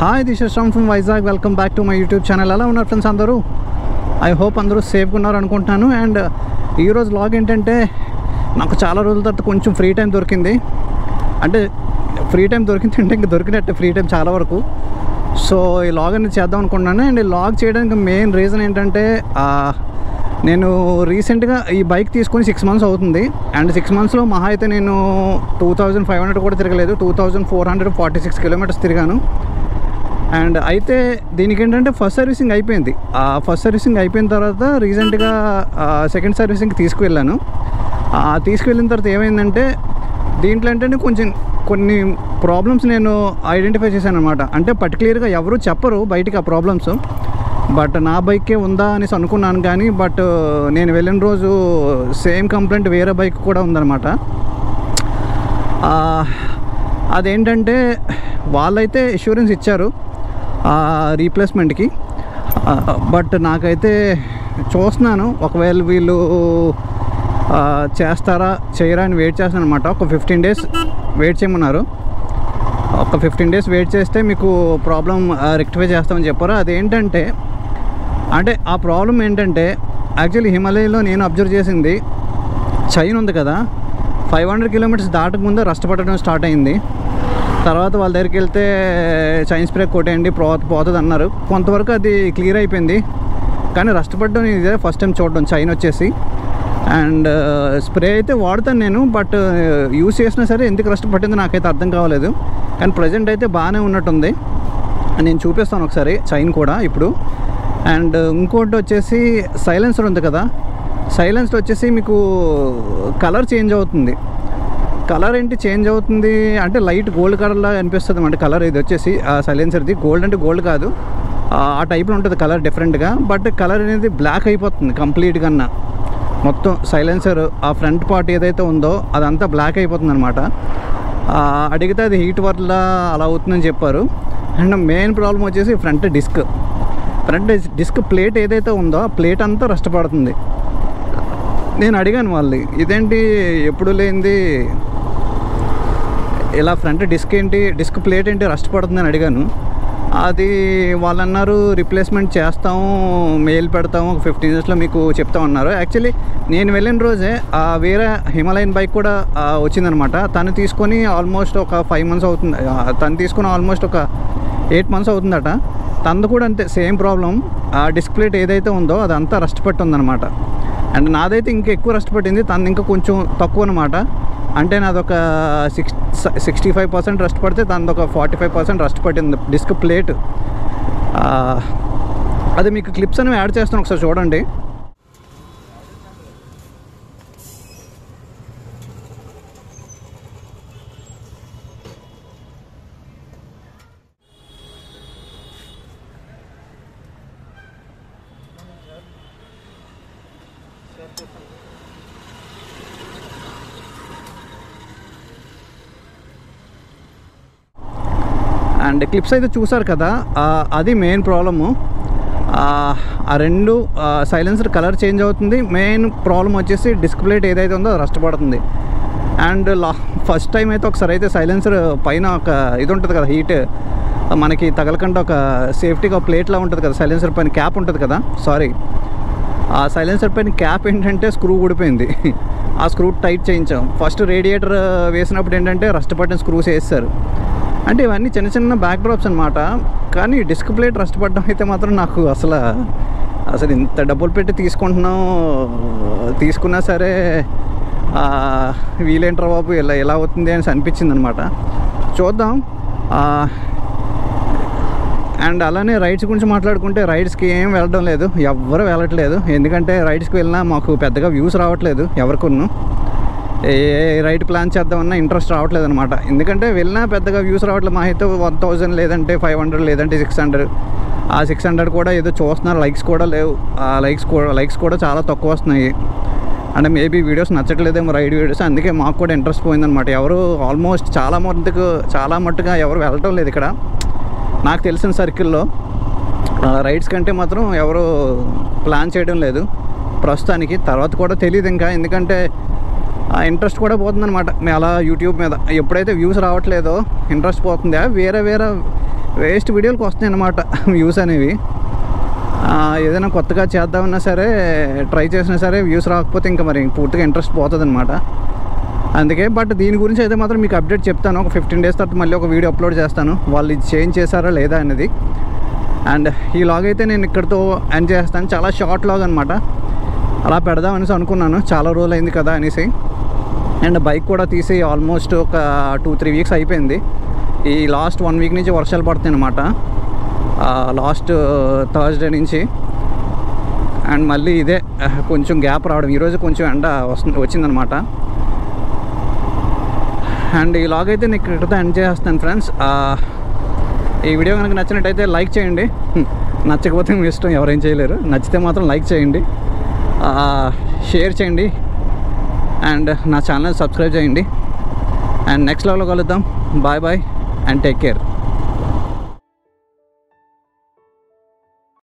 Hi this is Shram from Vizag welcome back to my YouTube channel ఎలా ఉన్నారు friends అందరూ I hope అందరూ సేఫ్గా ఉన్నారు అనుకుంటున్నాను అండ్ ఈరోజు లాగ్ ఏంటంటే నాకు చాలా రోజుల తర్వాత కొంచెం ఫ్రీ టైం దొరికింది అంటే ఫ్రీ టైం దొరికింది అంటే ఇంకా దొరికినట్టే ఫ్రీ టైం చాలా వరకు సో ఈ లాగ్ అనేది చేద్దాం అనుకుంటున్నాను అండ్ ఈ లాగ్ చేయడానికి మెయిన్ రీజన్ ఏంటంటే ఆ, నేను రీసెంట్గా ఈ బైక్ తీసుకొని సిక్స్ మంత్స్ అవుతుంది అండ్ సిక్స్ మంత్స్లో మహా అయితే నేను టూ థౌజండ్ ఫైవ్ హండ్రెడ్ కూడా తిరగలేదు two thousand four hundred forty six kilometres తిరిగాను అండ్ అయితే దీనికి ఏంటంటే ఫస్ట్ సర్వీసింగ్ అయిపోయింది ఆ ఫస్ట్ సర్వీసింగ్ అయిపోయిన తర్వాత రీసెంట్గా సెకండ్ సర్వీసింగ్కి తీసుకువెళ్ళాను ఆ తీసుకువెళ్ళిన తర్వాత ఏమైందంటే దీంట్లో ఏంటంటే కొంచెం కొన్ని ప్రాబ్లమ్స్ నేను ఐడెంటిఫై చేశాను అనమాట అంటే పర్టికులర్గా ఎవరు చెప్పరు బయటికి ఆ ప్రాబ్లమ్స్ బట్ నా బైకే ఉందా అనేసి అనుకున్నాను కానీ బట్ నేను వెళ్ళిన రోజు సేమ్ కంప్లైంట్ వేరే బైక్ కూడా ఉందన్నమాట ఆ, అదేంటంటే వాళ్ళైతే ఇన్సూరెన్స్ ఇచ్చారు రీప్లేస్మెంట్కి బట్ నాకైతే చూస్తున్నాను ఒకవేళ వీళ్ళు ఆ, చేస్తారా చేయరా అని వెయిట్ చేస్తాను అనమాట ఒక ఫిఫ్టీన్ డేస్ వెయిట్ చేయమన్నారు ఒక ఫిఫ్టీన్ డేస్ వెయిట్ చేస్తే మీకు ప్రాబ్లం రెక్టిఫై చేస్తామని చెప్పారు అదేంటంటే అంటే ఆ ప్రాబ్లం ఏంటంటే యాక్చువల్లీ హిమాలయలో నేను అబ్జర్వ్ చేసింది చైన్ ఉంది కదా ఫైవ్ హండ్రెడ్ కిలోమీటర్స్ దాటకముందే రస్ట్ పట్టడం స్టార్ట్ అయింది తర్వాత వాళ్ళ దగ్గరికి వెళ్తే చైన్ స్ప్రే కొట్టేయండి పో పోతుంది అన్నారు కొంతవరకు అది క్లియర్ అయిపోయింది కానీ రస్ట్ పట్టడం ఇదే ఫస్ట్ టైం చూడడం చైన్ వచ్చేసి అండ్ స్ప్రే అయితే వాడతాను నేను బట్ యూస్ చేసినా సరే ఎందుకు రస్ట్ పట్టిందో నాకైతే అర్థం కావలేదు కానీ ప్రజెంట్ అయితే బాగానే ఉన్నట్టుంది నేను చూపిస్తాను ఒకసారి చైన్ కూడా ఇప్పుడు అండ్ ఇంకోటి వచ్చేసి సైలెన్సర్ ఉంది కదా సైలెన్సర్ వచ్చేసి మీకు కలర్ చేంజ్ అవుతుంది కలర్ ఏంటి చేంజ్ అవుతుంది అంటే లైట్ గోల్డ్ కలర్లా అనిపిస్తుంది అంటే కలర్ ఇది వచ్చేసి సైలెన్సర్ది గోల్డ్ అంటే గోల్డ్ కాదు ఆ ఆ టైప్లో ఉంటుంది కలర్ డిఫరెంట్గా బట్ కలర్ అనేది బ్లాక్ అయిపోతుంది కంప్లీట్గా మొత్తం సైలెన్సర్ ఆ ఫ్రంట్ పార్ట్ ఏదైతే ఉందో అదంతా బ్లాక్ అయిపోతుంది అనమాట అడిగితే అది హీట్ వల్ల అలా అవుతుందని చెప్పారు అండ్ మెయిన్ ప్రాబ్లం వచ్చేసి front disc front disc plate ఏదైతే ఉందో ఆ ప్లేట్ అంతా రష్టపడుతుంది నేను అడిగాను వాళ్ళని ఇదేంటి ఎప్పుడు లేనిది ఇలా ఫ్రంట్ డిస్క్ ఏంటి డిస్క్ ప్లేట్ ఏంటి రస్ట్ పడుతుందని అడిగాను అది వాళ్ళు అన్నారు రిప్లేస్మెంట్ చేస్తాము మెయిల్ పెడతాము ఒక ఫిఫ్టీన్ డేస్లో మీకు చెప్తామన్నారు యాక్చువల్లీ నేను వెళ్ళిన రోజే ఆ వేరే హిమాలయన్ బైక్ కూడా ఆ, వచ్చిందనమాట తను తీసుకొని ఆల్మోస్ట్ ఒక ఫైవ్ మంత్స్ అవుతుంది ఆ, తను తీసుకొని ఆల్మోస్ట్ ఒక ఎయిట్ మంత్స్ అవుతుందట తనది కూడా అంతే సేమ్ ప్రాబ్లం ఆ డిస్క్ ప్లేట్ ఏదైతే ఉందో అదంతా రస్ట్ పట్టి ఉందన్నమాట అండ్ నాదైతే ఇంకా ఎక్కువ రస్ట్ పట్టింది తనది ఇంకా కొంచెం తక్కువ అనమాట అంటే నాది ఒక six sixty five percent rust పడితే దాని ఒక ఫార్టీ ఫైవ్ పర్సెంట్ రస్ట్ పట్టింది డిస్క్ ప్లేట్ అది మీకు క్లిప్స్ అనేవి యాడ్ చేస్తాను ఒకసారి చూడండి అండ్ క్లిప్స్ అయితే చూసారు కదా ఆ, అది మెయిన్ ప్రాబ్లము ఆ రెండు సైలెన్సర్ కలర్ చేంజ్ అవుతుంది మెయిన్ ప్రాబ్లం వచ్చేసి డిస్క్ ప్లేట్ ఏదైతే ఉందో అది రష్టపడుతుంది అండ్ లా ఫస్ట్ టైం అయితే ఒకసారి అయితే సైలెన్సర్ పైన ఒక ఇది ఉంటుంది కదా హీట్ మనకి తగలకుండా ఒక సేఫ్టీగా ప్లేట్లా ఉంటుంది కదా సైలెన్సర్ పైన క్యాప్ ఉంటుంది కదా సారీ ఆ సైలెన్సర్ పైన క్యాప్ ఏంటంటే స్క్రూ ఊడిపోయింది ఆ స్క్రూ టైట్ చేయించాం ఫస్ట్ రేడియేటర్ వేసినప్పుడు ఏంటంటే రస్ట్ పట్టిన స్క్రూస్ వేస్తారు అంటే ఇవన్నీ చిన్న చిన్న బ్యాక్ డ్రాప్స్ అనమాట కానీ డిస్క్ ప్లేట్ రస్ట్ పడడం అయితే మాత్రం నాకు అసలు అసలు ఇంత డబ్బులు పెట్టి తీసుకుంటున్నాం తీసుకున్నా సరే ఆ, వీలేంట్రా బాబు ఇలా ఎలా అవుతుంది అని అనిపించింది అనమాట చూద్దాం ఆ, అండ్ అలానే రైడ్స్ గురించి మాట్లాడుకుంటే రైడ్స్కి ఏం వెళ్ళడం లేదు ఎవ్వరు వెళ్ళట్లేదు ఎందుకంటే రైడ్స్కి వెళ్ళినా మాకు పెద్దగా వ్యూస్ రావట్లేదు ఎవరికొన్ను ఏ రైడ్ ప్లాన్ చేద్దామన్నా ఇంట్రెస్ట్ రావట్లేదు అనమాట ఎందుకంటే వెళ్ళినా పెద్దగా వ్యూస్ రావట్లేదు మా అయితే వన్ థౌజండ్ లేదంటే ఫైవ్ హండ్రెడ్ లేదంటే సిక్స్ హండ్రెడ్ ఆ సిక్స్ హండ్రెడ్ కూడా ఏదో చూస్తున్నారు లైక్స్ కూడా లేవు ఆ లైక్స్ కూడా లైక్స్ కూడా చాలా తక్కువ వస్తున్నాయి అంటే మేబీ వీడియోస్ నచ్చట్లేదేమో రైడ్ వీడియోస్ అందుకే మాకు కూడా ఇంట్రెస్ట్ పోయిందనమాట ఎవరు ఆల్మోస్ట్ చాలా మట్టుకు చాలా మట్టుగా ఎవరు వెళ్ళటం లేదు ఇక్కడ నాకు తెలిసిన సర్కిల్లో రైడ్స్ కంటే మాత్రం ఎవరు ప్లాన్ చేయడం లేదు ప్రస్తుతానికి తర్వాత కూడా తెలియదు ఇంకా ఎందుకంటే ఆ ఇంట్రెస్ట్ కూడా పోతుందన్నమాట మేము అలా యూట్యూబ్ మీద ఎప్పుడైతే వ్యూస్ రావట్లేదో ఇంట్రెస్ట్ పోతుందా వేరే వేరే వేస్ట్ వీడియోలకు వస్తాయి అన్నమాట వ్యూస్ అనేవి ఆ, ఏదైనా కొత్తగా చేద్దామన్నా సరే ట్రై చేసినా సరే వ్యూస్ రాకపోతే ఇంకా మరి పూర్తిగా ఇంట్రెస్ట్ పోతుంది అనమాట అందుకే బట్ దీని గురించి అయితే మాత్రం మీకు అప్డేట్ చెప్తాను ఒక ఫిఫ్టీన్ డేస్ తర్వాత మళ్ళీ ఒక వీడియో అప్లోడ్ చేస్తాను వాళ్ళు ఇది చేంజ్ చేశారా లేదా అనేది అండ్ ఈ లాగ్ అయితే నేను ఇక్కడితో ఎండ్ చేస్తాను చాలా షార్ట్ లాగ్ అనమాట అలా పెడదాం అనేసి అనుకున్నాను చాలా రోజులు అయింది కదా అనేసి అండ్ బైక్ కూడా తీసి ఆల్మోస్ట్ ఒక టూ త్రీ వీక్స్ అయిపోయింది ఈ లాస్ట్ వన్ వీక్ నుంచి వర్షాలు పడుతున్నాయి అనమాట లాస్ట్ థర్స్డే నుంచి అండ్ మళ్ళీ ఇదే ఆ, కొంచెం గ్యాప్ రావడం ఈరోజు కొంచెం ఎండ వస్తుంది వచ్చిందనమాట అండ్ ఈ లాగ్ అయితే నేను ఇక్కడితో ఎండ్ చేస్తాను ఫ్రెండ్స్ ఈ వీడియో కనుక నచ్చినట్టయితే లైక్ చేయండి హ్మ్. నచ్చకపోతే మీ ఇష్టం ఎవరేం చేయలేరు నచ్చితే మాత్రం లైక్ చేయండి షేర్ చేయండి అండ్ నా ఛానల్ సబ్స్క్రైబ్ చేయండి అండ్ నెక్స్ట్ లెవెల్లో కలుద్దాం bye bye and take care